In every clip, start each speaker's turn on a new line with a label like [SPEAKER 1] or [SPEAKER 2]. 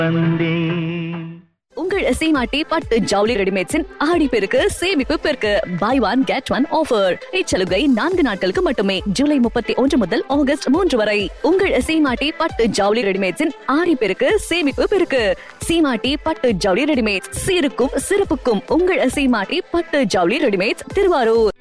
[SPEAKER 1] உங்கள் சீமாட்டி பட்டு ஜவுளி ரெடிமேட்ஸின் ஆடி பெருக்கு சேமிப்பு பெருக்கு buy one get one offer இச்சலுகை நான்கு நாட்களுக்கு மட்டுமே ஜூலை முப்பத்தி ஒன்று முதல் ஆகஸ்ட் மூன்று வரை உங்கள் சீமாட்டி பட்டு ஜவுளி ரெடிமேட்ஸின் ஆடி பெருக்கு சேமிப்பு பெருக்கு சீமாட்டி பட்டு ஜவுளி ரெடிமேட்ஸ் சீருக்கும் சிறப்புக்கும் உங்கள் சீமாட்டி பட்டு ஜவுளி ரெடிமேட்ஸ் திருவாரூர்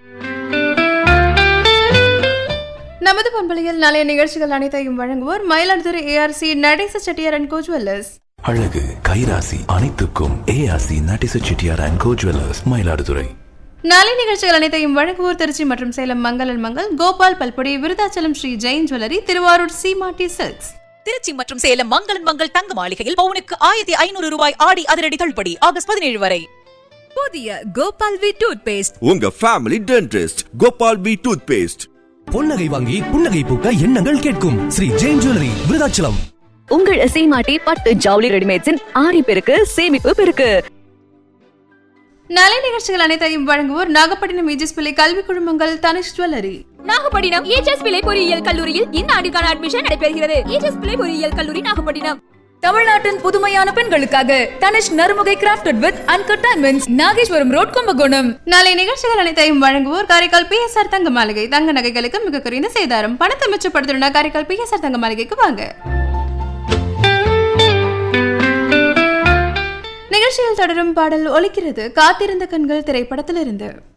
[SPEAKER 2] நமது பண்பலையில் நாளைய நிகழ்ச்சிகள் அனைத்தையும் வழங்குவோர் மயிலாடுதுறை ஏஆர்சி நடேச செட்டியார் அண்ட் கோ ஜுவல்லர்ஸ்
[SPEAKER 3] அழகு கைராசி அனைத்துக்கும் ஏஆசி நட்டிச Chettiar and co jewellers Mayiladuthurai
[SPEAKER 2] நாளை நிகழ்ச்சிகள் அனைத்தையும் வழங்குவோர் திருச்சி மற்றும் சேலம் மங்களன் மங்கள் கோபால் பல்பொடி விருதாச்சலம் ஸ்ரீ ஜெயின் ஜுவல்லரி திருவாரூர் சீமாட்டி சில்க்ஸ்
[SPEAKER 4] திருச்சி மற்றும் சேலம் மங்களன் மங்கள் தங்க மாளிகையில் பவுனுக்கு ஆயிரத்தி ஐநூறு ரூபாய் ஆடி அதிரடி தள்ளுபடி ஆகஸ்ட் பதினேழு வரை
[SPEAKER 5] புதிய கோபால் வி டூத் பேஸ்ட்
[SPEAKER 6] உங்க ஃபேமிலி டென்டிஸ்ட் கோபால் பி டூத் பேஸ்ட்
[SPEAKER 7] பொன்னகை வாங்கி புன்னகை பூக்க எண்ணங்கள் கேட்கும் ஸ்ரீ ஜெயின் ஜுவல்லரி விருதாச்சலம்
[SPEAKER 1] உங்கள் சீமாட்டி பட்டு ஜவுளி ரெடிமேட்ஸின் ஆடி பெருக்கு சேமிப்பு பெருக்கு
[SPEAKER 2] நாளை நிகழ்ச்சிகள் அனைத்தையும் வழங்குவோர் நாகப்பட்டினம் இஜிஸ் பிள்ளை கல்வி குழுமங்கள் தனிஷ் ஜுவல்லரி
[SPEAKER 5] நாகப்பட்டினம் ஏஜஸ் பிள்ளை பொறியியல் கல்லூரியில் இந்த ஆண்டுக்கான அட்மிஷன் நடைபெறுகிறது ஏஜஸ் பிள்ளை பொறியியல் கல்லூரி நாகப்பட்டினம் தமிழ்நாட்டின் புதுமையான பெண்களுக்காக Tanishq Narumugai crafted with uncut diamonds Nageswaram road Kumbakonam
[SPEAKER 2] நாளை நிகழ்ச்சிகள் அனைத்தையும் வழங்குவோர் காரைக்கால் பிஎஸ்ஆர் தங்க மாளிகை தங்க நகைகளுக்கு மிக குறைந்த சேதாரம் பணத்தை மிச்சப்படுத்தணும்னா காரைக்கால் பிஎஸ்ஆர் தங்க மாளிகைக்கு வாங்க நிகழ்ச்சியில் தொடரும் பாடல் ஒலிக்கிறது காத்திருந்த கண்கள் திரைப்படத்திலிருந்து